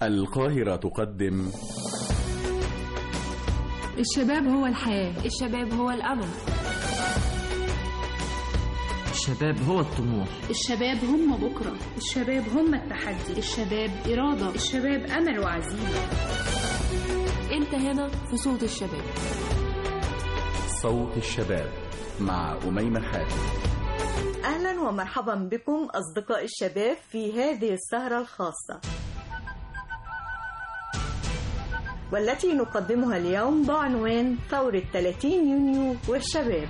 القاهرة تقدم الشباب هو الحياة الشباب هو الأمل الشباب هو الطموح الشباب هم بكرة الشباب هم التحدي الشباب إرادة الشباب أمل وعزيمة انت هنا في صوت الشباب صوت الشباب مع أميمة حاتم أهلا ومرحبا بكم أصدقاء الشباب في هذه السهرة الخاصة والتي نقدمها اليوم بعنوان ثورة 30 يونيو والشباب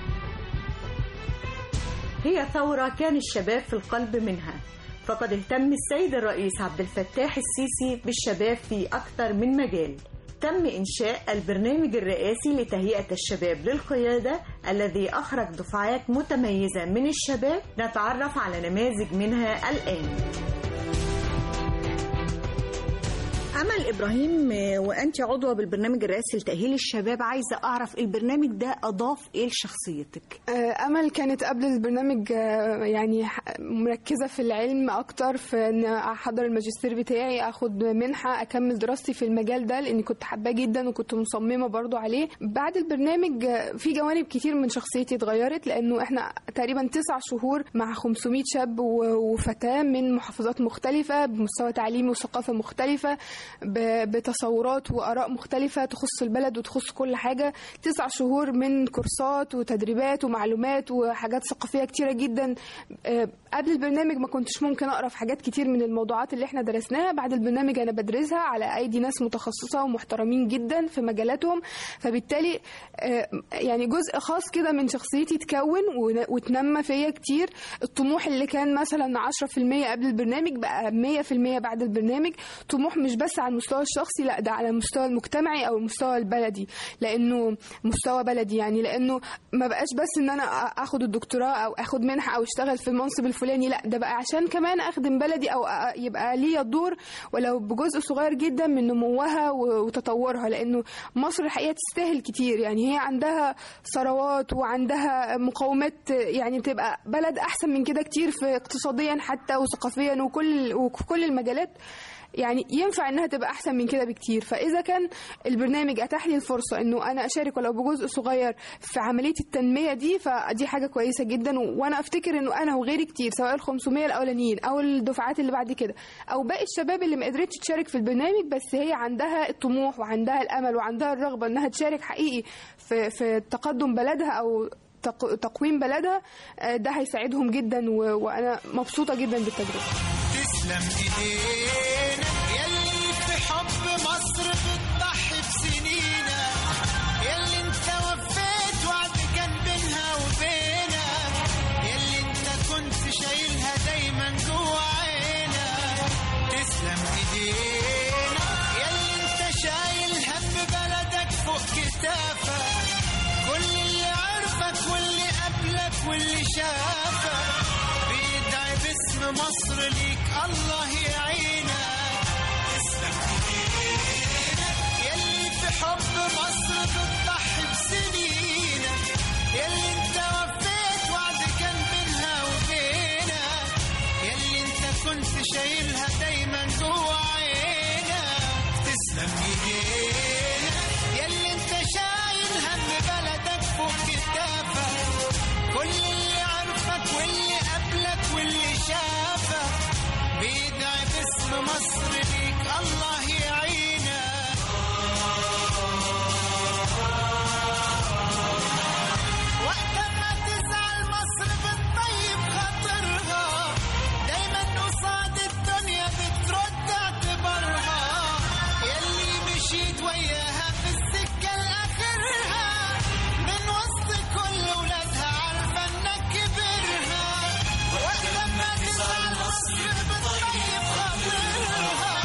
هي ثورة كان الشباب في القلب منها فقد اهتم السيد الرئيس عبد الفتاح السيسي بالشباب في أكثر من مجال تم إنشاء البرنامج الرئاسي لتهيئة الشباب للقيادة الذي أخرج دفعات متميزة من الشباب نتعرف على نماذج منها الآن أمل إبراهيم وأنت عضوة بالبرنامج الرئاسي لتأهيل الشباب عايزة أعرف البرنامج ده أضاف إيه لشخصيتك؟ أمل كانت قبل البرنامج يعني مركزة في العلم أكتر في إن أحضر الماجستير بتاعي أخد منحة أكمل دراستي في المجال ده لأني كنت حباه جدا وكنت مصممة برضو عليه بعد البرنامج في جوانب كتير من شخصيتي اتغيرت لأنه إحنا تقريبا تسع شهور مع 500 شاب وفتاة من محافظات مختلفة بمستوى تعليمي وثقافة مختلفة بتصورات وآراء مختلفة تخص البلد وتخص كل حاجة تسع شهور من كورسات وتدريبات ومعلومات وحاجات ثقافية كتيرة جدا قبل البرنامج ما كنتش ممكن أقرأ في حاجات كتير من الموضوعات اللي احنا درسناها بعد البرنامج أنا بدرسها على أيدي ناس متخصصة ومحترمين جدا في مجالاتهم فبالتالي يعني جزء خاص كده من شخصيتي اتكون وتنمى فيا كتير الطموح اللي كان مثلا 10% قبل البرنامج بقى 100% بعد البرنامج طموح مش بس على المستوى الشخصي لا ده على المستوى المجتمعي او المستوى البلدي لانه مستوى بلدي يعني لانه ما بقاش بس ان انا اخد الدكتوراه او اخد منحه او اشتغل في المنصب الفلاني لا ده بقى عشان كمان اخدم بلدي او يبقى ليا الدور ولو بجزء صغير جدا من نموها وتطورها لانه مصر الحقيقه تستاهل كتير يعني هي عندها ثروات وعندها مقومات يعني تبقى بلد احسن من كده كتير في اقتصاديا حتى وثقافيا وكل وفي كل المجالات يعني ينفع انها تبقى احسن من كده بكتير فاذا كان البرنامج اتاح لي الفرصه انه انا اشارك ولو بجزء صغير في عمليه التنميه دي فدي حاجه كويسه جدا وانا افتكر انه انا وغيري كتير سواء ال 500 الاولانيين او الدفعات اللي بعد كده او باقي الشباب اللي ما قدرتش تشارك في البرنامج بس هي عندها الطموح وعندها الامل وعندها الرغبه انها تشارك حقيقي في في تقدم بلدها او تقويم بلدها ده هيساعدهم جدا وانا مبسوطه جدا بالتجربه تسلم ايدينا يلي في حب مصر بتضحي بسنينا يلي انت وفيت وعد كان بينها وبينك يلي انت كنت شايلها دايما جوا عينك تسلم ايدينا يلي انت شايل هم بلدك فوق كتافك كل اللي عرفك واللي قبلك واللي شافك بيدعي باسم مصر ليك الله يعينك تسلم ايدينك يلي في حب مصر بتضحي بسنينك يلي انت وفيت وعد كان بينها وبينك يلي انت كنت شايلها دايما جوا عينك تسلم ايدينك يلي انت شايل هم بلدك فوق كتافك كل اللي عرفك واللي قبلك واللي شافك بيدعي باسم مصر ليك الله يعينك وقت ما تزعل مصر بتطيب خاطرها دايما قصاد الدنيا بترد اعتبارها يلي مشيت وياها في السكة لآخرها من وسط كل ولادها عارفة انك كبرها وقت ما تزعل مصر بتطيب خاطرها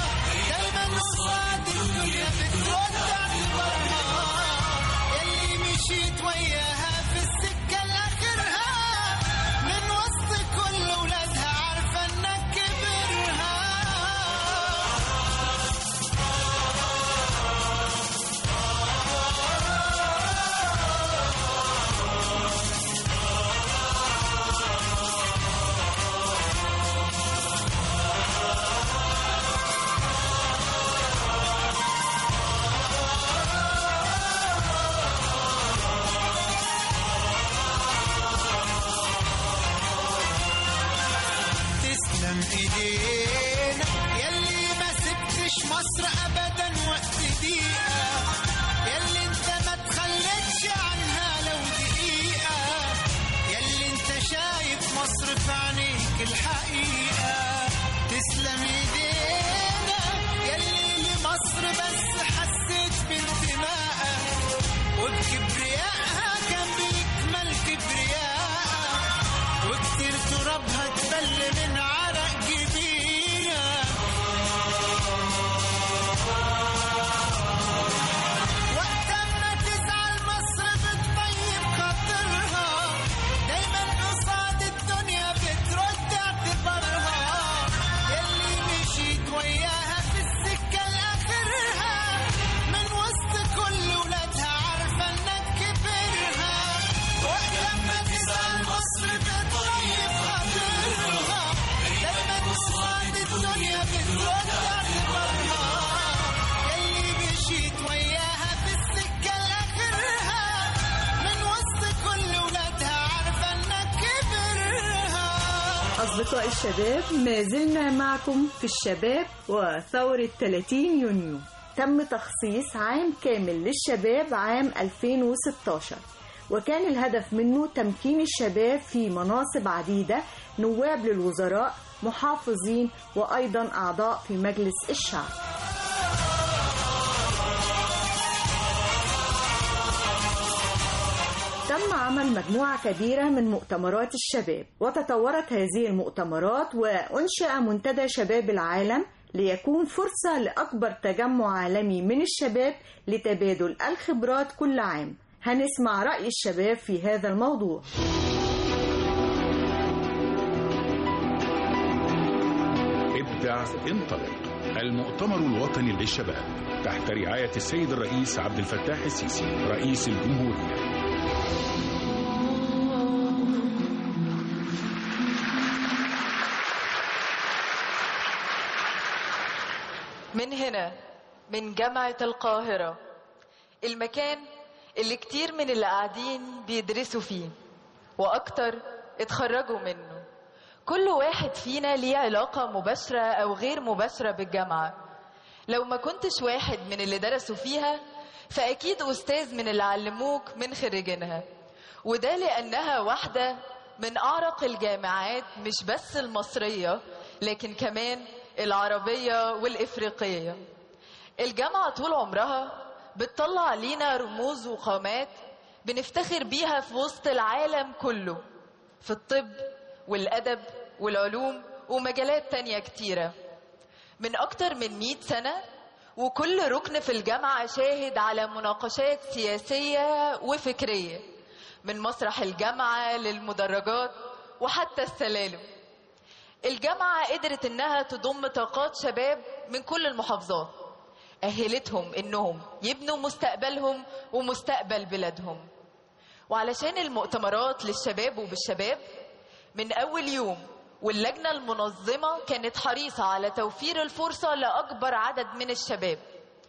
أصدقاء الشباب ما زلنا معكم في الشباب وثورة 30 يونيو تم تخصيص عام كامل للشباب عام 2016 وكان الهدف منه تمكين الشباب في مناصب عديدة نواب للوزراء محافظين وأيضا أعضاء في مجلس الشعب تم عمل مجموعة كبيرة من مؤتمرات الشباب وتطورت هذه المؤتمرات وأنشأ منتدى شباب العالم ليكون فرصة لأكبر تجمع عالمي من الشباب لتبادل الخبرات كل عام هنسمع رأي الشباب في هذا الموضوع ابدع انطلق المؤتمر الوطني للشباب تحت رعاية السيد الرئيس عبد الفتاح السيسي رئيس الجمهورية من هنا من جامعة القاهرة المكان اللي كتير من اللي قاعدين بيدرسوا فيه وأكتر اتخرجوا منه كل واحد فينا ليه علاقة مباشرة أو غير مباشرة بالجامعة لو ما كنتش واحد من اللي درسوا فيها فأكيد أستاذ من اللي علموك من خريجينها وده لأنها واحدة من أعرق الجامعات مش بس المصرية لكن كمان العربية والإفريقية الجامعة طول عمرها بتطلع لينا رموز وقامات بنفتخر بيها في وسط العالم كله في الطب والأدب والعلوم ومجالات تانية كتيرة من أكتر من 100 سنة وكل ركن في الجامعة شاهد على مناقشات سياسية وفكرية من مسرح الجامعة للمدرجات وحتى السلالم الجامعة قدرت إنها تضم طاقات شباب من كل المحافظات أهلتهم إنهم يبنوا مستقبلهم ومستقبل بلادهم وعلشان المؤتمرات للشباب وبالشباب من أول يوم واللجنة المنظمة كانت حريصة على توفير الفرصة لأكبر عدد من الشباب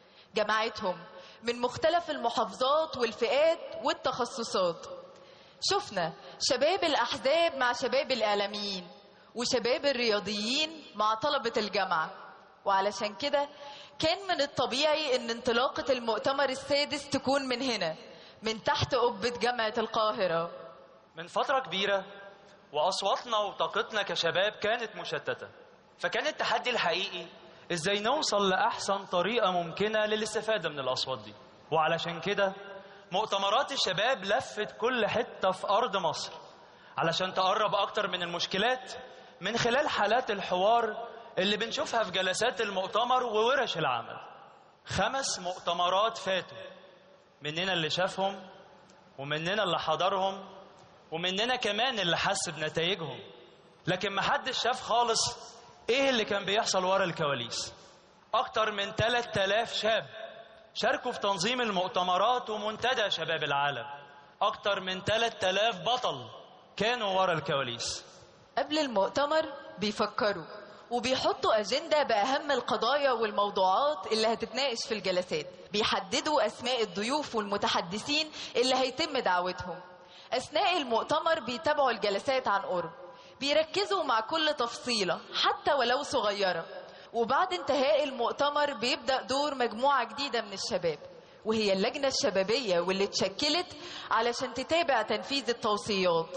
جمعتهم من مختلف المحافظات والفئات والتخصصات شفنا شباب الأحزاب مع شباب الإعلاميين وشباب الرياضيين مع طلبة الجامعة وعلشان كده كان من الطبيعي ان انطلاقة المؤتمر السادس تكون من هنا من تحت قبة جامعة القاهرة من فترة كبيرة وأصواتنا وطاقتنا كشباب كانت مشتتة فكان التحدي الحقيقي إزاي نوصل لأحسن طريقة ممكنة للاستفادة من الأصوات دي وعلشان كده مؤتمرات الشباب لفت كل حتة في أرض مصر علشان تقرب أكتر من المشكلات من خلال حالات الحوار اللي بنشوفها في جلسات المؤتمر وورش العمل خمس مؤتمرات فاتوا مننا اللي شافهم ومننا اللي حضرهم ومننا كمان اللي حس بنتائجهم لكن محدش شاف خالص ايه اللي كان بيحصل ورا الكواليس اكتر من 3000 شاب شاركوا في تنظيم المؤتمرات ومنتدى شباب العالم اكتر من 3000 بطل كانوا ورا الكواليس قبل المؤتمر بيفكروا وبيحطوا أجندة بأهم القضايا والموضوعات اللي هتتناقش في الجلسات بيحددوا أسماء الضيوف والمتحدثين اللي هيتم دعوتهم أثناء المؤتمر بيتابعوا الجلسات عن قرب بيركزوا مع كل تفصيلة حتى ولو صغيرة وبعد انتهاء المؤتمر بيبدأ دور مجموعة جديدة من الشباب وهي اللجنة الشبابية واللي اتشكلت علشان تتابع تنفيذ التوصيات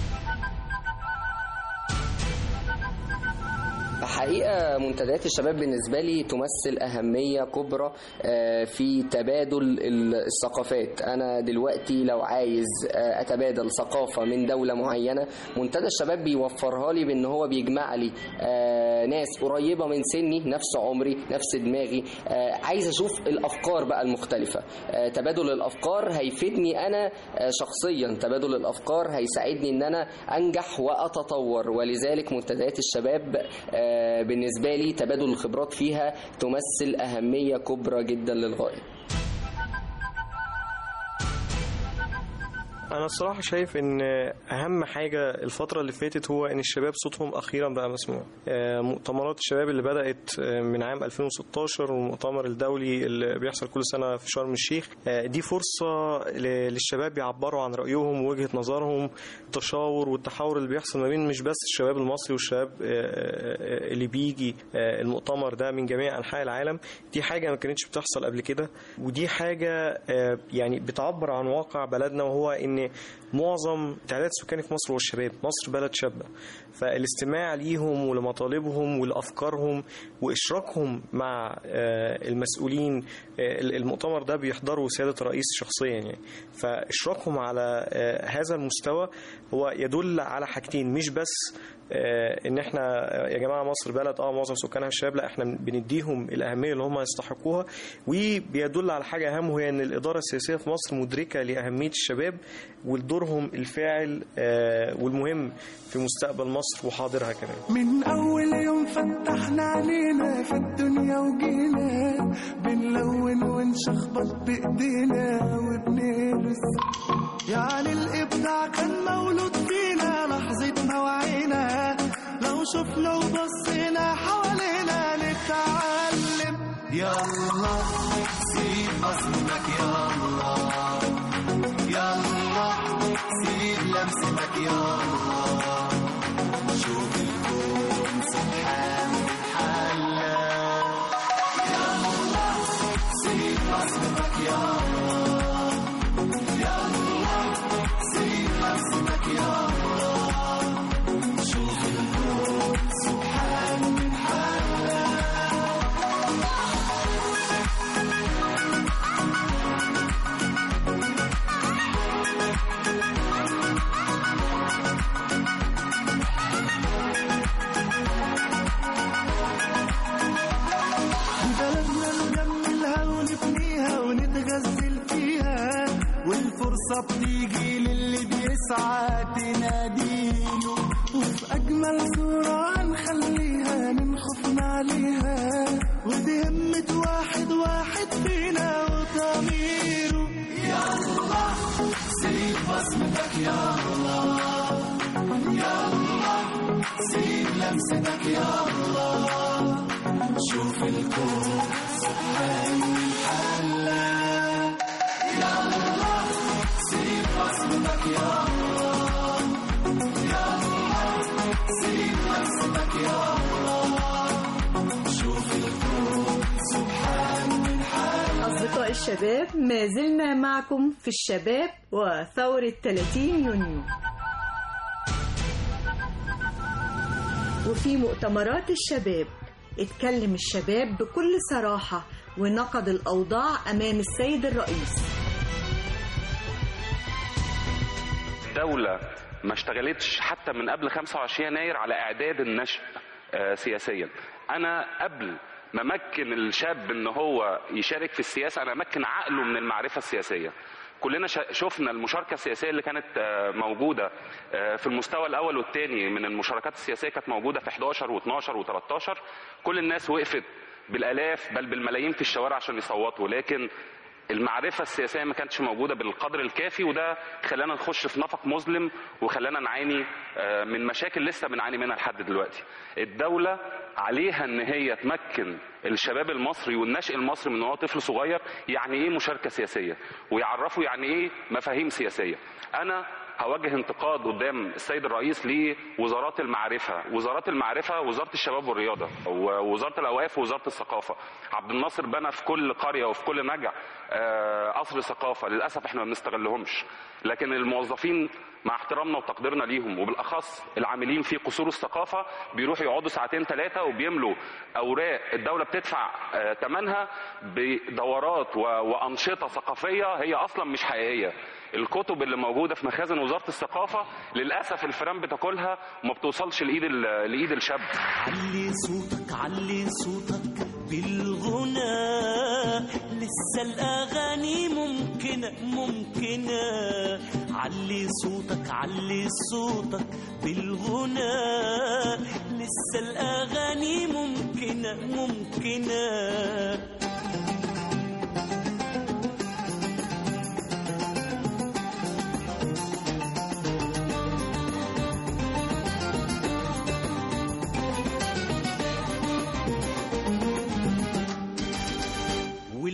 حقيقة منتديات الشباب بالنسبة لي تمثل أهمية كبرى آه، في تبادل الثقافات أنا دلوقتي لو عايز آه، أتبادل ثقافة من دولة معينة منتدى الشباب بيوفرها لي بأن هو بيجمع لي آه، ناس قريبة من سني نفس عمري نفس دماغي آه، عايز أشوف الأفكار بقى المختلفة آه، تبادل الأفكار هيفيدني أنا آه، شخصيا تبادل الأفكار هيساعدني أن أنا أنجح وأتطور ولذلك منتديات الشباب آه، بالنسبة لي تبادل الخبرات فيها تمثل أهمية كبرى جدا للغاية انا الصراحه شايف ان اهم حاجه الفتره اللي فاتت هو ان الشباب صوتهم اخيرا بقى مسموع آه، مؤتمرات الشباب اللي بدات آه، من عام 2016 والمؤتمر الدولي اللي بيحصل كل سنه في شرم الشيخ آه، دي فرصه ل- للشباب يعبروا عن رايهم ووجهه نظرهم التشاور والتحاور اللي بيحصل ما بين مش بس الشباب المصري والشباب آه، آه، اللي بيجي آه، المؤتمر ده من جميع انحاء العالم دي حاجه ما كانتش بتحصل قبل كده ودي حاجه آه، يعني بتعبر عن واقع بلدنا وهو ان معظم تعداد السكاني في مصر هو الشباب مصر بلد شابه فالاستماع ليهم ولمطالبهم ولافكارهم واشراكهم مع آه، المسؤولين آه، المؤتمر ده بيحضره سياده الرئيس شخصيا يعني فاشراكهم على آه، هذا المستوى هو يدل على حاجتين مش بس آه، ان احنا آه، يا جماعه مصر بلد اه معظم سكانها شباب لا احنا بنديهم الاهميه اللي هم يستحقوها وبيدل على حاجه اهم وهي ان الاداره السياسيه في مصر مدركه لاهميه الشباب ودورهم الفاعل آه، والمهم في مستقبل مصر وحاضرها كمان من أول يوم فتحنا علينا في الدنيا وجينا بنلون ونشخبط بإيدينا وبنلبس يعني الإبداع كان مولود فينا لحظة ما وعينا لو شفنا وبصينا حوالينا نتعلم يلا سيب بصمتك يلا يلا سيب لمستك يلا شوف الكون سبحان الحلا يلا سيب بصمتك يلا يلا سيب لمستك يلا شوف الكون سبحان الحلا بلدنا نجملها ونبنيها ونتغزل فيها والفرصة بتيجي للي بيسعى تناديله وفي أجمل صورة نخليها من خوفنا عليها ودي همة واحد واحد فينا وضميره يلا سيب بصمتك يلا يلا سيب لمستك يلا شوف الكون سبحان الحلا يلا سيب بصمتك يلا يلا سيب نفسك يلا شوف الكون سبحان الحلا أصدقاء الشباب ما زلنا معكم في الشباب وثورة 30 يونيو وفي مؤتمرات الشباب اتكلم الشباب بكل صراحة ونقد الأوضاع أمام السيد الرئيس دولة ما اشتغلتش حتى من قبل 25 يناير على إعداد النشء آه، سياسيا أنا قبل ما أمكن الشاب إن هو يشارك في السياسة أنا أمكن عقله من المعرفة السياسية كلنا شا- شفنا المشاركة السياسية اللي كانت آه، موجودة آه، في المستوى الأول والثاني من المشاركات السياسية كانت موجودة في 11 و12 و13 كل الناس وقفت بالآلاف بل بالملايين في الشوارع عشان يصوتوا لكن المعرفة السياسية ما كانتش موجودة بالقدر الكافي وده خلانا نخش في نفق مظلم وخلانا نعاني آه، من مشاكل لسه بنعاني منها لحد دلوقتي الدولة عليها ان هي تمكن الشباب المصري والناشئ المصري من هو طفل صغير يعني ايه مشاركة سياسية ويعرفوا يعني ايه مفاهيم سياسية انا هوجه انتقاد قدام السيد الرئيس لوزارات المعرفة وزارات المعرفة وزارة الشباب والرياضة ووزارة الأوقاف ووزارة الثقافة عبد الناصر بنى في كل قرية وفي كل نجع آه، قصر ثقافة للأسف احنا ما بنستغلهمش لكن الموظفين مع احترامنا وتقديرنا ليهم وبالاخص العاملين في قصور الثقافه بيروحوا يقعدوا ساعتين ثلاثه وبيملوا اوراق الدوله بتدفع آه، ثمنها بدورات و- وانشطه ثقافيه هي اصلا مش حقيقيه الكتب اللي موجوده في مخازن وزاره الثقافه للاسف الفيران بتاكلها وما بتوصلش لايد ال- لايد الشاب علي صوتك علي صوتك بالغناء لسه الأغاني ممكنة ممكنة علي صوتك علي صوتك بالغناء لسه الأغاني ممكنة ممكنة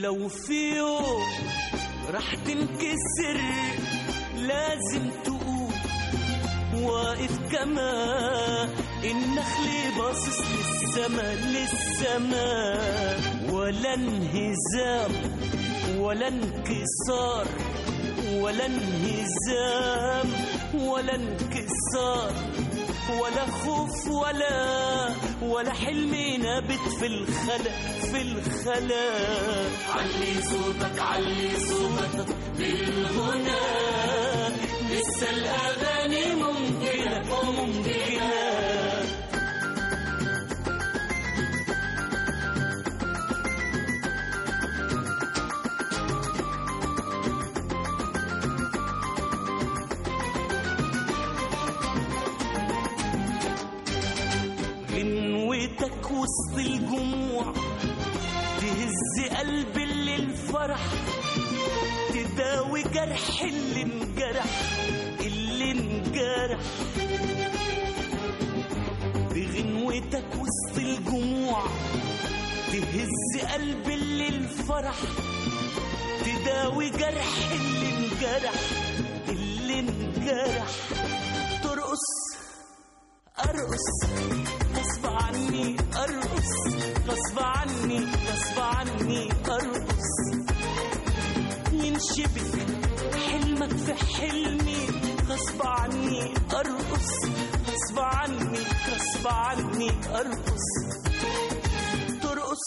ولو في يوم راح تنكسر لازم تقوم واقف كما النخل باصص للسما للسما ولا انهزام ولا انكسار ولا انهزام ولا انكسار ولا خوف ولا ولا حلم نابت في الخلا في الخلا علي صوتك علي صوتك بالغنى لسه الاغاني ممكنه ممكنه غنوتك وسط الجموع تهز قلب اللي الفرح تداوي جرح اللي انجرح اللي انجرح بغنوتك وسط الجموع تهز قلب اللي الفرح تداوي جرح اللي انجرح اللي انجرح ترقص ارقص غصب عني ارقص غصب عني غصب عني ارقص ينشبك حلمك في حلمي غصب عني ارقص غصب عني غصب عني ارقص ترقص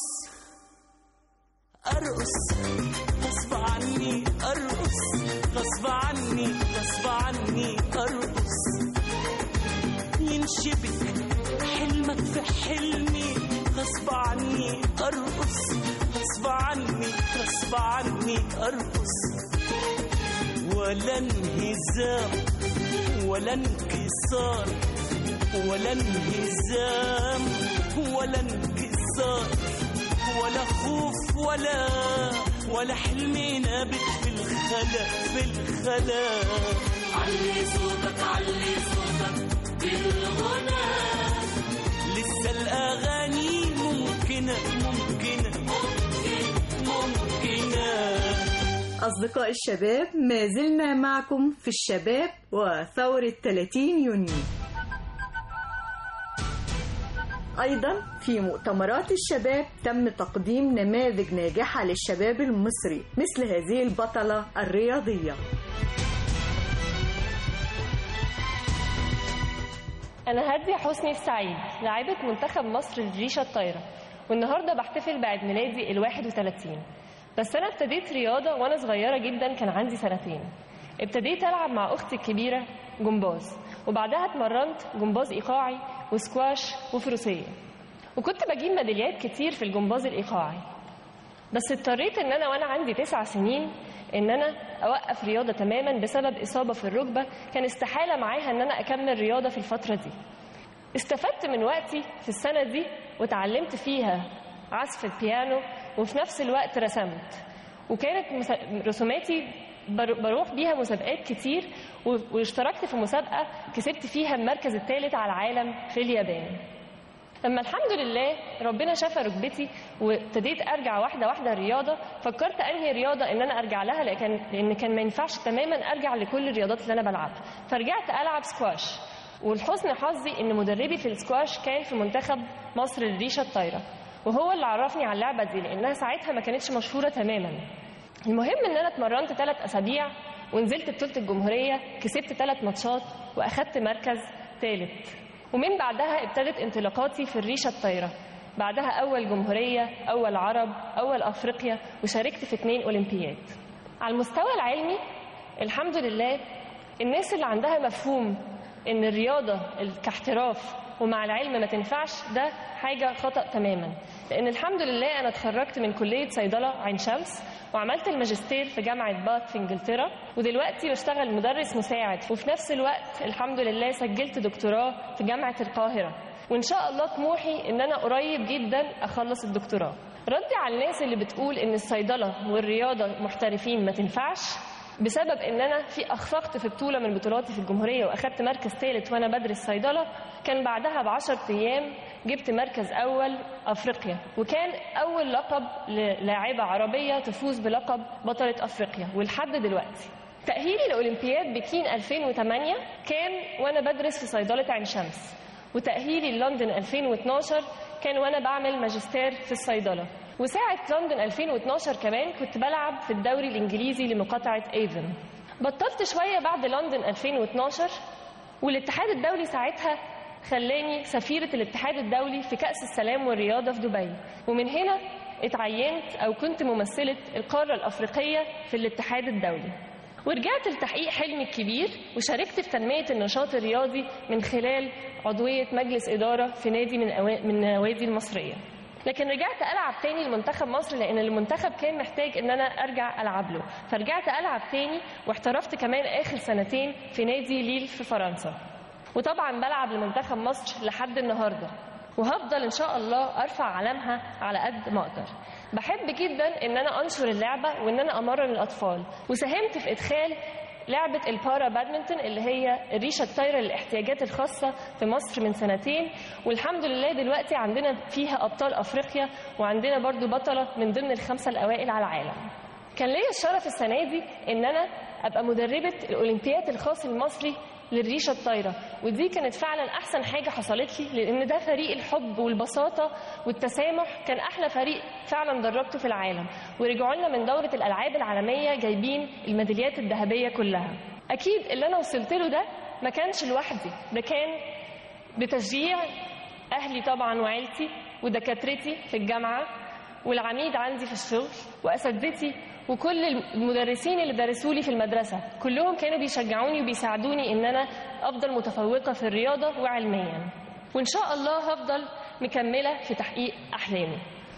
ارقص غصب عني ارقص غصب عني غصب عني ارقص ينشبك حلمك في حلمي غصب عني ارقص غصب عني غصب عني ارقص ولا انهزام ولا انكسار ولا انهزام ولا انكسار ولا خوف ولا ولا حلم نابت في الخلا في الخلا علي صوتك علي صوتك بالغنى لسه الأغاني ممكنة ممكنة ممكن ممكنة أصدقاء الشباب ما زلنا معكم في الشباب وثورة 30 يونيو أيضا في مؤتمرات الشباب تم تقديم نماذج ناجحة للشباب المصري مثل هذه البطلة الرياضية أنا هادية حسني السعيد لاعبة منتخب مصر للريشة الطايرة والنهاردة بحتفل بعيد ميلادي ال 31 بس أنا ابتديت رياضة وأنا صغيرة جدا كان عندي سنتين ابتديت ألعب مع أختي الكبيرة جمباز وبعدها اتمرنت جمباز إيقاعي وسكواش وفروسية وكنت بجيب ميداليات كتير في الجمباز الإيقاعي بس اضطريت إن أنا وأنا عندي تسع سنين إن أنا أوقف رياضة تماما بسبب إصابة في الركبة كان استحالة معاها إن أنا أكمل رياضة في الفترة دي استفدت من وقتي في السنة دي وتعلمت فيها عزف البيانو وفي نفس الوقت رسمت وكانت مس- رسوماتي بر- بروح بيها مسابقات كتير و- واشتركت في مسابقة كسبت فيها المركز الثالث على العالم في اليابان لما الحمد لله ربنا شفى ركبتي وابتديت ارجع واحده واحده الرياضه فكرت انهي رياضه ان انا ارجع لها لكن لان كان ما ينفعش تماما ارجع لكل الرياضات اللي انا بلعبها فرجعت العب سكواش ولحسن حظي ان مدربي في السكواش كان في منتخب مصر للريشه الطايره وهو اللي عرفني على اللعبه دي لانها ساعتها ما كانتش مشهوره تماما المهم ان انا اتمرنت ثلاث اسابيع ونزلت بطوله الجمهوريه كسبت ثلاث ماتشات واخدت مركز ثالث ومن بعدها ابتدت انطلاقاتي في الريشه الطايره بعدها اول جمهوريه اول عرب اول افريقيا وشاركت في اثنين اولمبياد على المستوى العلمي الحمد لله الناس اللي عندها مفهوم ان الرياضه كاحتراف ومع العلم ما تنفعش ده حاجه خطا تماما لان الحمد لله انا اتخرجت من كليه صيدله عين شمس وعملت الماجستير في جامعه باث في انجلترا ودلوقتي بشتغل مدرس مساعد وفي نفس الوقت الحمد لله سجلت دكتوراه في جامعه القاهره وان شاء الله طموحي ان انا قريب جدا اخلص الدكتوراه ردي على الناس اللي بتقول ان الصيدله والرياضه محترفين ما تنفعش بسبب ان انا في اخفقت في بطوله من بطولاتي في الجمهوريه واخدت مركز ثالث وانا بدرس صيدله كان بعدها ب 10 ايام جبت مركز أول أفريقيا وكان أول لقب للاعبة عربية تفوز بلقب بطلة أفريقيا ولحد دلوقتي تأهيلي لأولمبياد بكين 2008 كان وأنا بدرس في صيدلة عين شمس وتأهيلي لندن 2012 كان وأنا بعمل ماجستير في الصيدلة وساعة لندن 2012 كمان كنت بلعب في الدوري الإنجليزي لمقاطعة ايفن بطلت شوية بعد لندن 2012 والاتحاد الدولي ساعتها خلاني سفيرة الاتحاد الدولي في كأس السلام والرياضة في دبي ومن هنا اتعينت أو كنت ممثلة القارة الأفريقية في الاتحاد الدولي ورجعت لتحقيق حلمي الكبير وشاركت في تنمية النشاط الرياضي من خلال عضوية مجلس إدارة في نادي من أوا- من النوادي المصرية لكن رجعت ألعب تاني لمنتخب مصر لأن المنتخب كان محتاج إن أنا أرجع ألعب له فرجعت ألعب تاني واحترفت كمان آخر سنتين في نادي ليل في فرنسا وطبعا بلعب لمنتخب مصر لحد النهارده وهفضل ان شاء الله ارفع علامها على قد ما اقدر بحب جدا ان انا انشر اللعبه وان انا امرن الاطفال وساهمت في ادخال لعبة البارا بادمنتون اللي هي الريشة الطايرة للاحتياجات الخاصة في مصر من سنتين والحمد لله دلوقتي عندنا فيها أبطال أفريقيا وعندنا برضو بطلة من ضمن الخمسة الأوائل على العالم كان ليا الشرف السنة دي إن أنا أبقى مدربة الأولمبياد الخاص المصري للريشة الطايرة ودي كانت فعلا أحسن حاجة حصلت لي لأن ده فريق الحب والبساطة والتسامح كان أحلى فريق فعلا دربته في العالم ورجعوا لنا من دورة الألعاب العالمية جايبين الميداليات الذهبية كلها أكيد اللي أنا وصلت له ده ما كانش لوحدي ده كان بتشجيع أهلي طبعا وعيلتي ودكاترتي في الجامعة والعميد عندي في الشغل وأساتذتي وكل المدرسين اللي درسوا لي في المدرسة كلهم كانوا بيشجعوني وبيساعدوني إن أنا أفضل متفوقة في الرياضة وعلميا وإن شاء الله هفضل مكملة في تحقيق أحلامي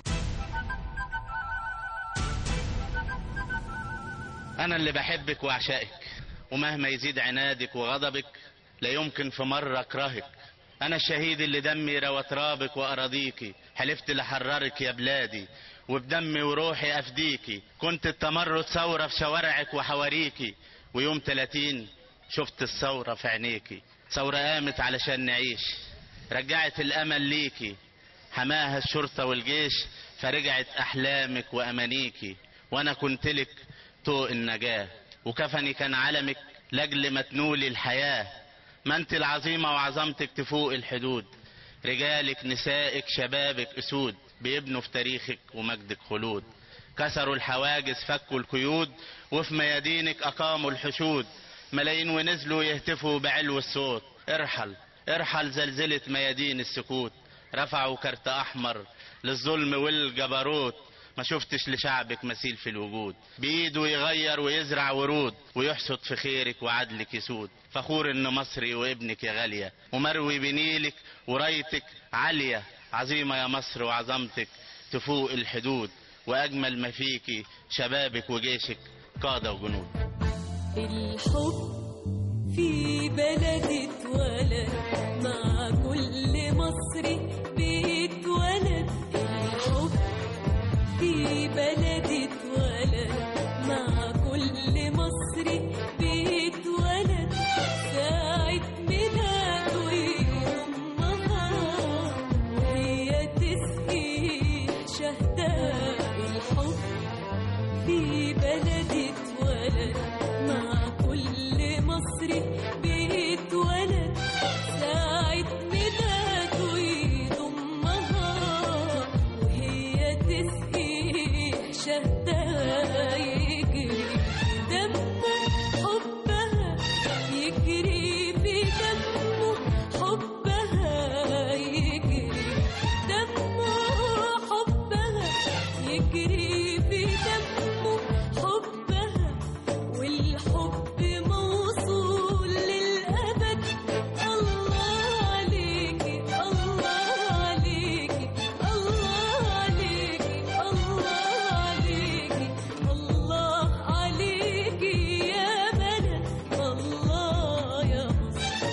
أنا اللي بحبك وأعشقك ومهما يزيد عنادك وغضبك لا يمكن في مرة أكرهك أنا الشهيد اللي دمي روى ترابك وأراضيكي حلفت لحررك يا بلادي وبدمي وروحي أفديكي كنت التمرد ثورة في شوارعك وحواريكي ويوم 30 شفت الثورة في عينيكي ثورة قامت علشان نعيش رجعت الأمل ليكي حماها الشرطة والجيش فرجعت أحلامك وأمانيكي وأنا كنت لك طوق النجاة وكفني كان علمك لأجل ما تنولي الحياة ما انت العظيمة وعظمتك تفوق الحدود رجالك نسائك شبابك أسود بيبنوا في تاريخك ومجدك خلود كسروا الحواجز فكوا القيود وفي ميادينك أقاموا الحشود ملايين ونزلوا يهتفوا بعلو الصوت ارحل ارحل زلزلة ميادين السكوت رفعوا كرت أحمر للظلم والجبروت ما شفتش لشعبك مثيل في الوجود بإيده يغير ويزرع ورود ويحصد في خيرك وعدلك يسود فخور إن مصري وابنك يا غالية ومروي بنيلك ورايتك عالية عظيمة يا مصر وعظمتك تفوق الحدود وأجمل ما فيكي شبابك وجيشك قادة وجنود الحب في بلدي اتولد مع كل مصري بيتولد الحب في بلدي اتولد مع كل مصري بيتولد ساعة ميلاده يضمها وهي تسقي شهداء الحب في بلدي اتولد مع كل مصري بيتولد ساعة ميلاده يضمها وهي تسقي شهدها يجري دمه حبها يجري في دمه حبها يجري دمه حبها يجري في دمه حبها والحب موصول للأبد الله عليكي الله عليكي الله عليكي الله عليكي الله عليكي يا بلد الله يا مصر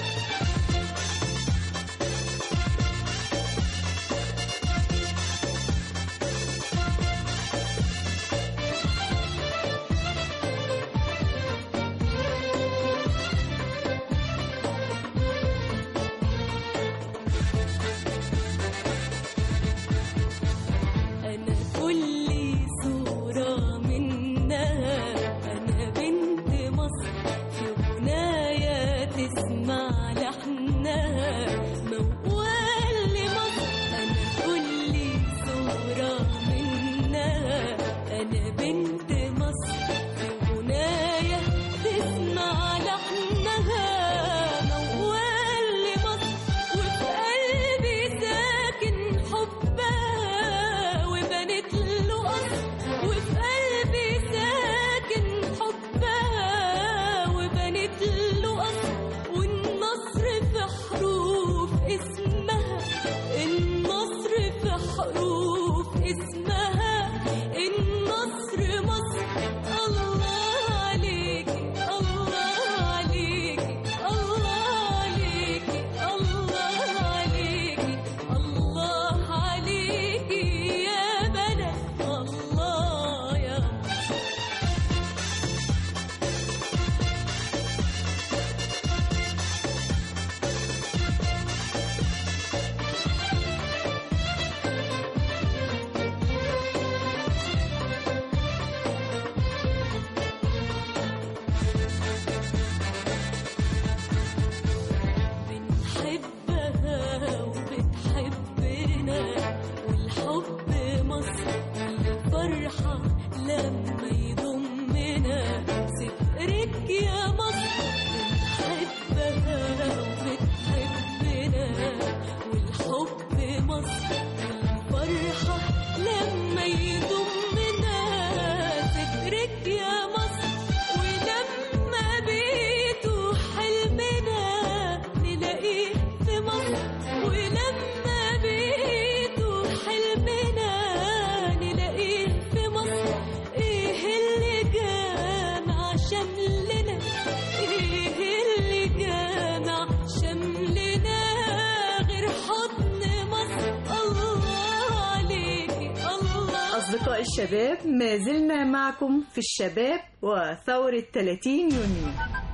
الشباب ما زلنا معكم في الشباب وثورة 30 يونيو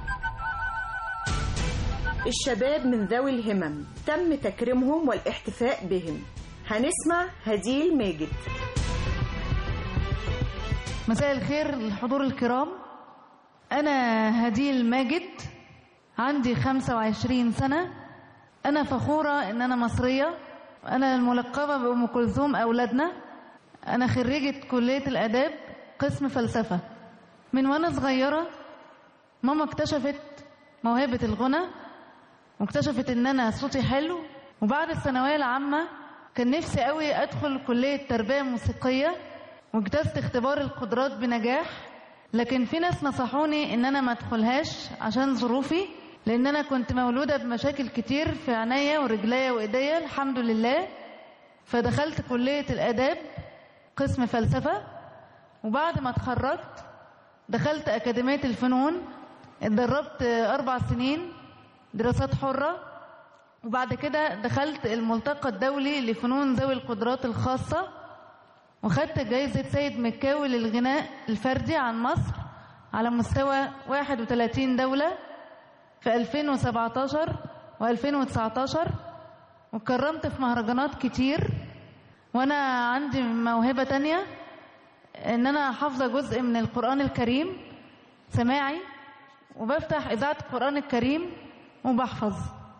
الشباب من ذوي الهمم تم تكريمهم والاحتفاء بهم هنسمع هديل ماجد مساء الخير الحضور الكرام أنا هديل ماجد عندي 25 سنة أنا فخورة إن أنا مصرية أنا الملقبة بأم كلثوم أولادنا أنا خريجة كلية الآداب قسم فلسفة من وأنا صغيرة ماما اكتشفت موهبة الغنى واكتشفت إن أنا صوتي حلو وبعد الثانوية العامة كان نفسي قوي أدخل كلية تربية موسيقية واجتزت اختبار القدرات بنجاح لكن في ناس نصحوني ان انا ما ادخلهاش عشان ظروفي لان انا كنت مولودة بمشاكل كتير في عينيا ورجليا وايديا الحمد لله فدخلت كلية الاداب قسم فلسفة وبعد ما اتخرجت دخلت اكاديمية الفنون اتدربت اربع سنين دراسات حرة وبعد كده دخلت الملتقى الدولي لفنون ذوي القدرات الخاصة وخدت جايزة سيد مكاوي للغناء الفردي عن مصر على مستوى 31 دولة في 2017 و2019 وكرمت في مهرجانات كتير وانا عندي موهبة تانية ان انا حافظة جزء من القرآن الكريم سماعي وبفتح اذاعة القرآن الكريم وبحفظ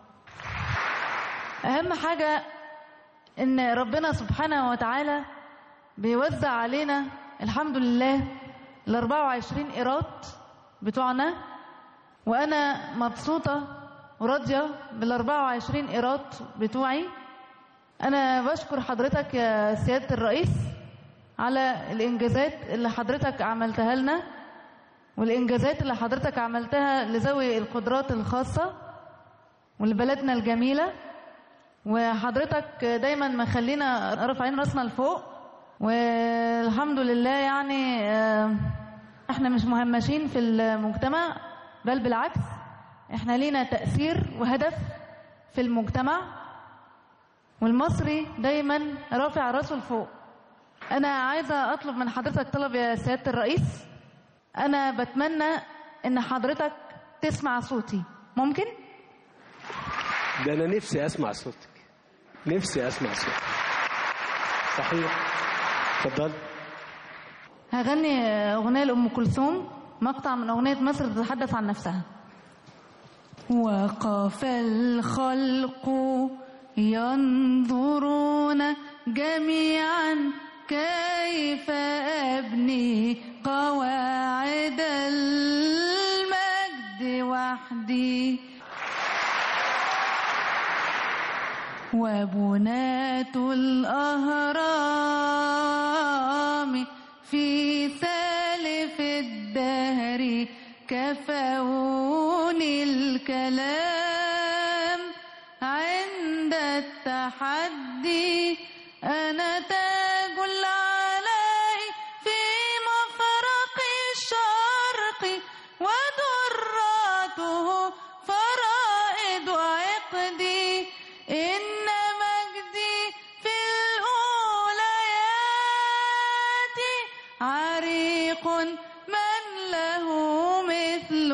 اهم حاجة ان ربنا سبحانه وتعالى بيوزع علينا الحمد لله ال 24 قيراط بتوعنا وانا مبسوطه وراضيه بال 24 قيراط بتوعي انا بشكر حضرتك يا سياده الرئيس على الانجازات اللي حضرتك عملتها لنا والانجازات اللي حضرتك عملتها لذوي القدرات الخاصه ولبلدنا الجميله وحضرتك دايما مخلينا رافعين راسنا لفوق والحمد لله يعني احنا مش مهمشين في المجتمع بل بالعكس احنا لينا تأثير وهدف في المجتمع والمصري دايما رافع راسه لفوق انا عايزة اطلب من حضرتك طلب يا سيادة الرئيس انا بتمنى ان حضرتك تسمع صوتي ممكن؟ ده انا نفسي اسمع صوتك نفسي اسمع صوتك صحيح اتفضل هغني أغنية لأم كلثوم مقطع من أغنية مصر تتحدث عن نفسها وقف الخلق ينظرون جميعا كيف أبني قواعد المجد وحدي وبنات الأهرام في سالف الدهر كفوني الكلام عند التحدي أنا تاج العلاء في مفرق الشرق ودراته فرائد عقدي إن مجدي في الأوليات عريق من له مثل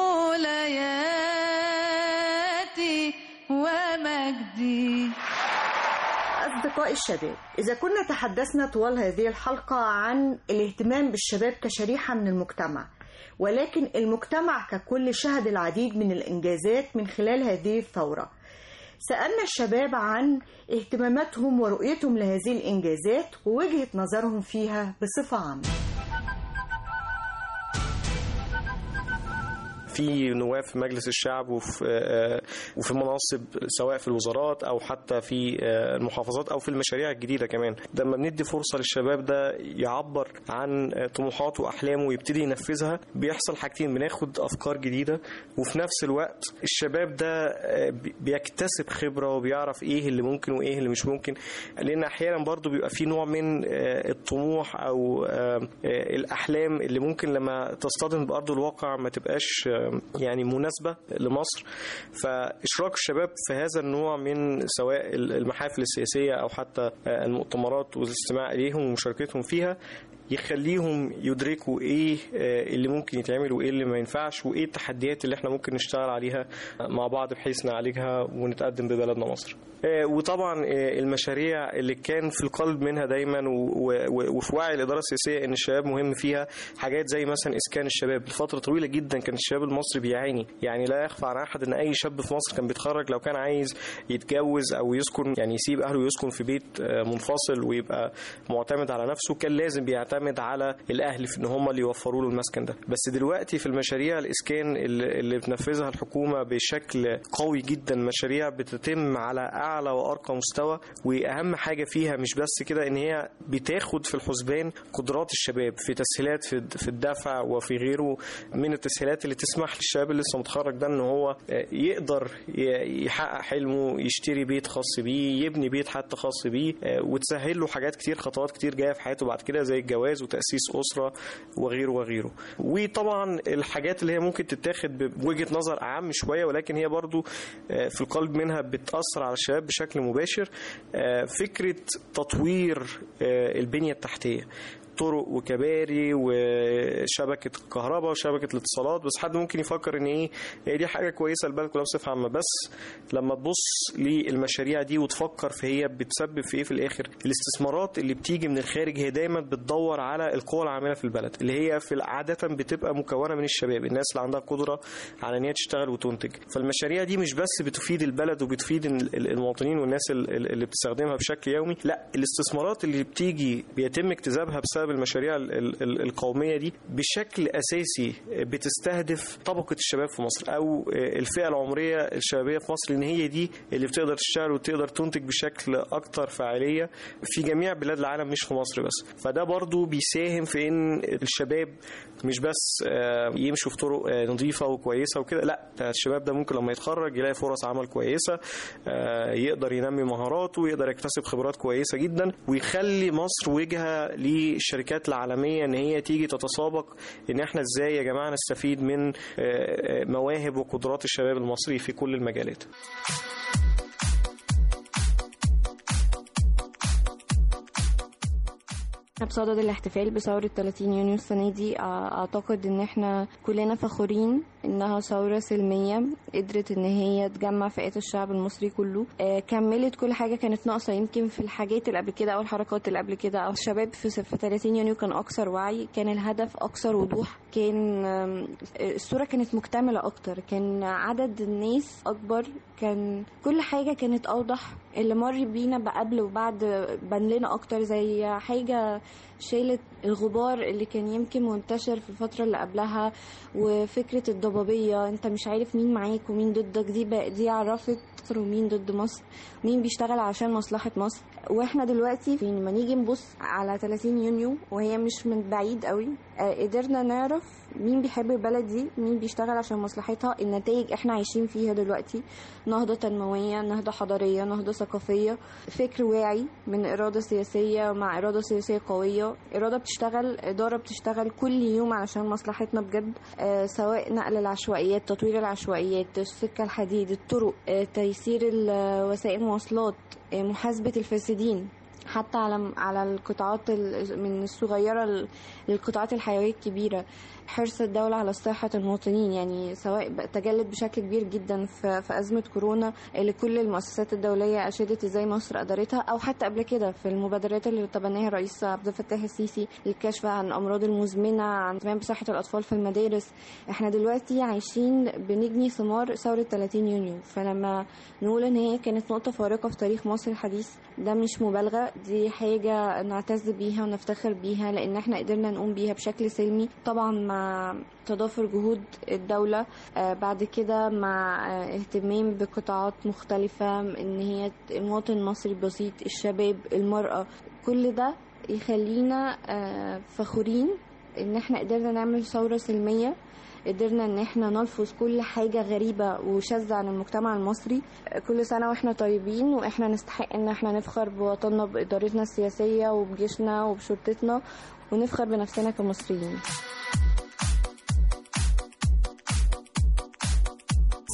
أولياتي ومجدي أصدقاء الشباب إذا كنا تحدثنا طوال هذه الحلقة عن الاهتمام بالشباب كشريحة من المجتمع ولكن المجتمع ككل شهد العديد من الإنجازات من خلال هذه الثورة سألنا الشباب عن اهتماماتهم ورؤيتهم لهذه الإنجازات ووجهة نظرهم فيها بصفة عامة في نواب في مجلس الشعب وفي آه، وفي مناصب سواء في الوزارات او حتى في آه، المحافظات او في المشاريع الجديده كمان لما بندي فرصه للشباب ده يعبر عن آه، طموحاته واحلامه ويبتدي ينفذها بيحصل حاجتين بناخد افكار جديده وفي نفس الوقت الشباب ده آه، بي- بيكتسب خبره وبيعرف ايه اللي ممكن وايه اللي مش ممكن لان احيانا برضو بيبقى في نوع من آه، الطموح او آه، آه، الاحلام اللي ممكن لما تصطدم بارض الواقع ما تبقاش آه، يعني مناسبه لمصر فاشراك الشباب في هذا النوع من سواء المحافل السياسيه او حتى آه، المؤتمرات والاستماع اليهم ومشاركتهم فيها يخليهم يدركوا ايه آه، اللي ممكن يتعمل وايه اللي ما ينفعش وايه التحديات اللي احنا ممكن نشتغل عليها مع بعض بحيث نعالجها ونتقدم ببلدنا مصر آه، وطبعا آه، المشاريع اللي كان في القلب منها دايما و- و- وفي وعي الاداره السياسيه ان الشباب مهم فيها حاجات زي مثلا اسكان الشباب لفتره طويله جدا كان الشباب المصري بيعاني يعني لا يخفى عن احد ان اي شاب في مصر كان بيتخرج لو كان عايز يتجوز او يسكن يعني يسيب اهله ويسكن في بيت آه، منفصل ويبقى معتمد على نفسه كان لازم بيعتمد على الاهل في ان هم اللي يوفروا له المسكن ده بس دلوقتي في المشاريع الاسكان اللي اللي بتنفذها الحكومه بشكل قوي جدا مشاريع بتتم على اعلى وارقى مستوى واهم حاجه فيها مش بس كده ان هي بتاخد في الحسبان قدرات الشباب في تسهيلات في في الدفع وفي غيره من التسهيلات اللي تسمح للشباب اللي لسه متخرج ده ان هو آه، يقدر ي- يحقق حلمه يشتري بيت خاص بيه يبني بيت حتى خاص بيه آه، وتسهل له حاجات كتير خطوات كتير جايه في حياته بعد كده زي الجواز وتاسيس اسره وغيره وغيره وطبعا الحاجات اللي هي ممكن تتاخد بوجهه نظر اعم شويه ولكن هي برضو آه، في القلب منها بتاثر على الشباب بشكل مباشر آه، فكره تطوير آه، البنيه التحتيه طرق وكباري وشبكه كهرباء وشبكه الاتصالات بس حد ممكن يفكر ان ايه هي دي حاجه كويسه للبلد كلها بصفه عامه بس لما تبص للمشاريع دي وتفكر في هي بتسبب في ايه في الاخر الاستثمارات اللي بتيجي من الخارج هي دايما بتدور على القوى العامله في البلد اللي هي في عاده بتبقى مكونه من الشباب الناس اللي عندها قدره على ان هي تشتغل وتنتج فالمشاريع دي مش بس بتفيد البلد وبتفيد ال- ال- المواطنين والناس ال- ال- اللي بتستخدمها بشكل يومي لا الاستثمارات اللي بتيجي بيتم اكتسابها بسبب المشاريع ال- ال- ال- القوميه دي بشكل اساسي بتستهدف طبقه الشباب في مصر او الفئه العمريه الشبابيه في مصر لان هي دي اللي بتقدر تشتغل وتقدر تنتج بشكل اكتر فاعاليه في جميع بلاد العالم مش في مصر بس فده برضو بيساهم في ان الشباب مش بس آه، يمشوا في طرق آه، نظيفه وكويسه وكده لا ده الشباب ده ممكن لما يتخرج يلاقي فرص عمل كويسه آه، يقدر ينمي مهاراته ويقدر يكتسب خبرات كويسه جدا ويخلي مصر وجهه للشركات العالميه ان هي تيجي تتسابق ان احنا ازاي يا جماعه نستفيد من آه، آه، مواهب وقدرات الشباب المصري في كل المجالات بصدد الاحتفال بثورة 30 يونيو السنة دي أع- أعتقد إن إحنا كلنا فخورين إنها ثورة سلمية قدرت إن هي تجمع فئات الشعب المصري كله آه، كملت كل حاجة كانت ناقصة يمكن في الحاجات اللي قبل كده أو الحركات اللي قبل كده أو الشباب في في 30 يونيو كان أكثر وعي كان الهدف أكثر وضوح كان آم، الصورة كانت مكتملة أكتر كان عدد الناس أكبر كان كل حاجة كانت أوضح اللي مر بينا بقبل وبعد بان لنا أكتر زي حاجة شالت الغبار اللي كان يمكن منتشر في الفترة اللي قبلها وفكرة الضبابية انت مش عارف مين معاك ومين ضدك دي بقى دي عرفت مصر ومين ضد مصر مين بيشتغل عشان مصلحة مصر واحنا دلوقتي في لما نيجي نبص على 30 يونيو وهي مش من بعيد قوي آه، قدرنا نعرف مين بيحب البلد دي مين بيشتغل عشان مصلحتها النتائج احنا عايشين فيها دلوقتي نهضة تنموية نهضة حضارية نهضة ثقافية فكر واعي من إرادة سياسية مع إرادة سياسية قوية إرادة بتشتغل إدارة بتشتغل كل يوم علشان مصلحتنا بجد آه، سواء نقل العشوائيات تطوير العشوائيات السكة الحديد الطرق آه، تيسير ال- وسائل المواصلات آه، محاسبة الفاسدين حتى على على القطاعات ال- من الصغيرة ل- للقطاعات الحيوية الكبيرة حرص الدولة على صحة المواطنين يعني سواء بقى تجلت بشكل كبير جدا في, في أزمة كورونا اللي كل المؤسسات الدولية أشادت إزاي مصر قدرتها أو حتى قبل كده في المبادرات اللي تبناها الرئيس عبد الفتاح السيسي للكشف عن الأمراض المزمنة عن اهتمام بصحة الأطفال في المدارس احنا دلوقتي عايشين بنجني ثمار ثورة 30 يونيو فلما نقول إن هي كانت نقطة فارقة في تاريخ مصر الحديث ده مش مبالغة دي حاجة نعتز بيها ونفتخر بيها لأن احنا قدرنا نقوم بيها بشكل سلمي طبعا مع تضافر جهود الدولة آه، بعد كده مع آه، اهتمام بقطاعات مختلفة ان هي المواطن المصري البسيط الشباب المرأة كل ده يخلينا آه، فخورين ان احنا قدرنا نعمل ثورة سلمية قدرنا ان احنا نلفظ كل حاجة غريبة وشاذة عن المجتمع المصري كل سنة واحنا طيبين واحنا نستحق ان احنا نفخر بوطننا بإدارتنا السياسية وبجيشنا وبشرطتنا ونفخر بنفسنا كمصريين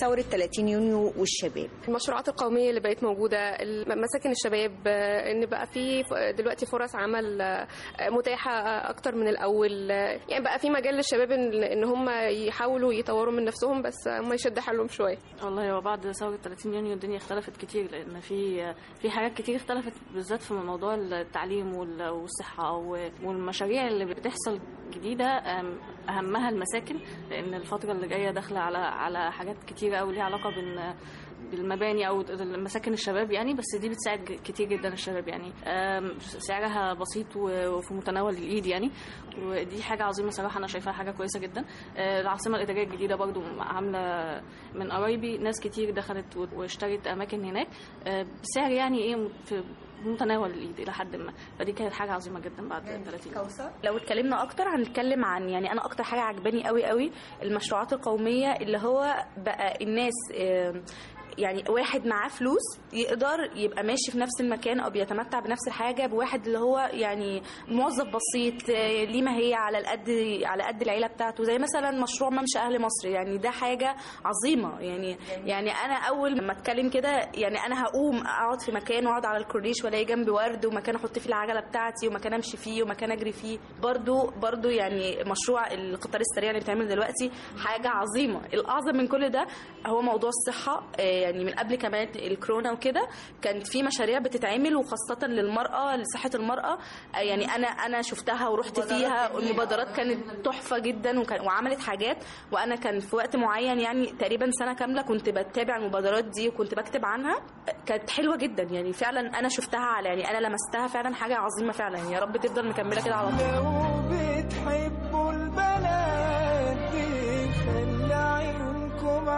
ثورة 30 يونيو والشباب المشروعات القومية اللي بقت موجودة الم- مساكن الشباب آه، ان بقى في ف- دلوقتي فرص عمل آه، متاحة آه، اكتر من الاول آه، يعني بقى في مجال للشباب ان إن هم يحاولوا يطوروا من نفسهم بس هم يشد حالهم شوية والله هو بعد ثورة 30 يونيو الدنيا اختلفت كتير لأن في في حاجات كتير اختلفت بالذات في موضوع التعليم وال- والصحة و- والمشاريع اللي بتحصل جديدة أم، أهمها المساكن لأن الفترة اللي جاية داخلة على على حاجات كتيرة أوي ليها علاقة بال بالمباني او مساكن الشباب يعني بس دي بتساعد ج- كتير جدا الشباب يعني أم، سعرها بسيط و- وفي متناول الايد يعني ودي حاجه عظيمه صراحه انا شايفاها حاجه كويسه جدا أه، العاصمه الاداريه الجديده برضو عامله من قرايبي ناس كتير دخلت و- واشترت اماكن هناك أه، بسعر يعني ايه في متناول الايد الى حد ما فدي كانت حاجه عظيمه جدا بعد 30 كوثر لو اتكلمنا اكتر هنتكلم عن يعني انا اكتر حاجه عجباني قوي قوي المشروعات القوميه اللي هو بقى الناس آم، يعني واحد معاه فلوس يقدر يبقى ماشي في نفس المكان او بيتمتع بنفس الحاجه بواحد اللي هو يعني موظف بسيط آه، ليه ما هي على القد على قد العيله بتاعته زي مثلا مشروع ممشى اهل مصر يعني ده حاجه عظيمه يعني يعني انا اول ما اتكلم كده يعني انا هقوم اقعد في مكان واقعد على الكورنيش والاقي جنبي ورد ومكان احط فيه العجله بتاعتي ومكان امشي فيه ومكان اجري فيه برضو برضو يعني مشروع القطار السريع اللي بيتعمل دلوقتي حاجه عظيمه الاعظم من كل ده هو موضوع الصحه آه، يعني من قبل كمان الكورونا وكده كانت في مشاريع بتتعمل وخاصه للمراه لصحه المراه آه، يعني انا انا شفتها ورحت فيها والمبادرات كانت تحفه جدا وكان وعملت حاجات وانا كان في وقت معين يعني تقريبا سنه كامله كنت بتابع المبادرات دي وكنت بكتب عنها كانت حلوه جدا يعني فعلا انا شفتها على يعني انا لمستها فعلا حاجه عظيمه فعلا يا رب تفضل مكمله كده على طول بتحبوا البنات دي خلي عيونكم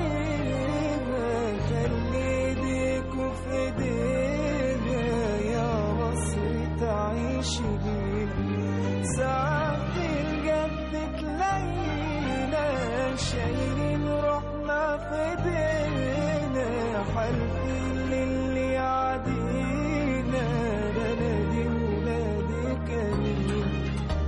علينا خلي ايديكوا في ايدينا يا مصر تعيشي بينا ساعات الجد تلاقينا شايلين روحنا في ايدينا حالفين للي يعدينا بلدي ولادي كريم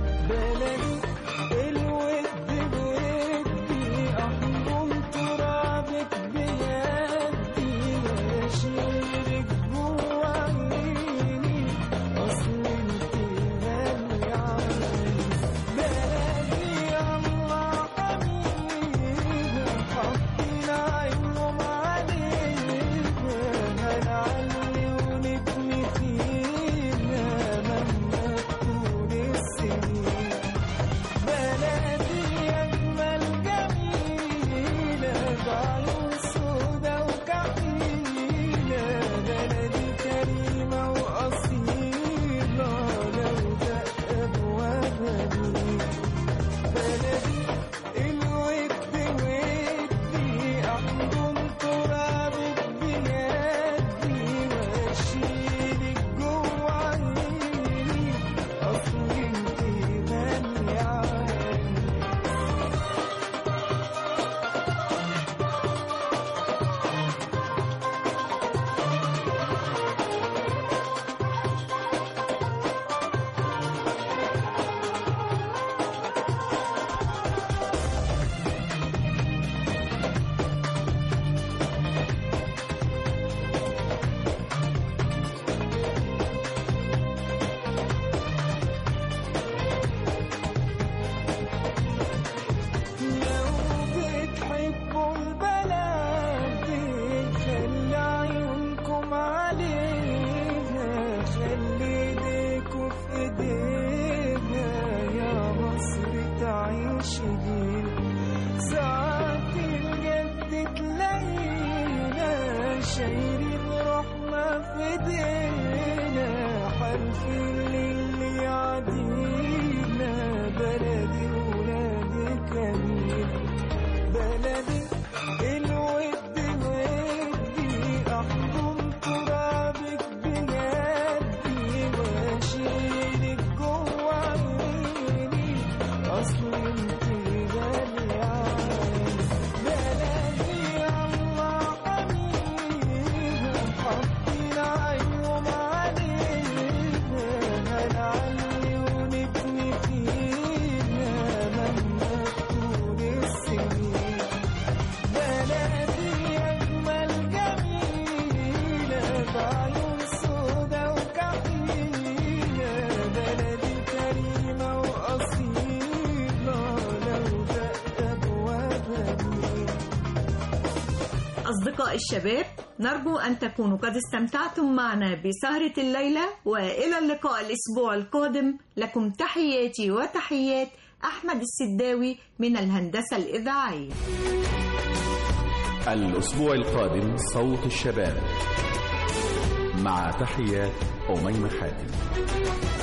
أصدقاء الشباب نرجو أن تكونوا قد استمتعتم معنا بسهرة الليلة وإلى اللقاء الأسبوع القادم لكم تحياتي وتحيات أحمد السداوي من الهندسة الإذاعية الأسبوع القادم صوت الشباب مع تحيات أميمة حاتم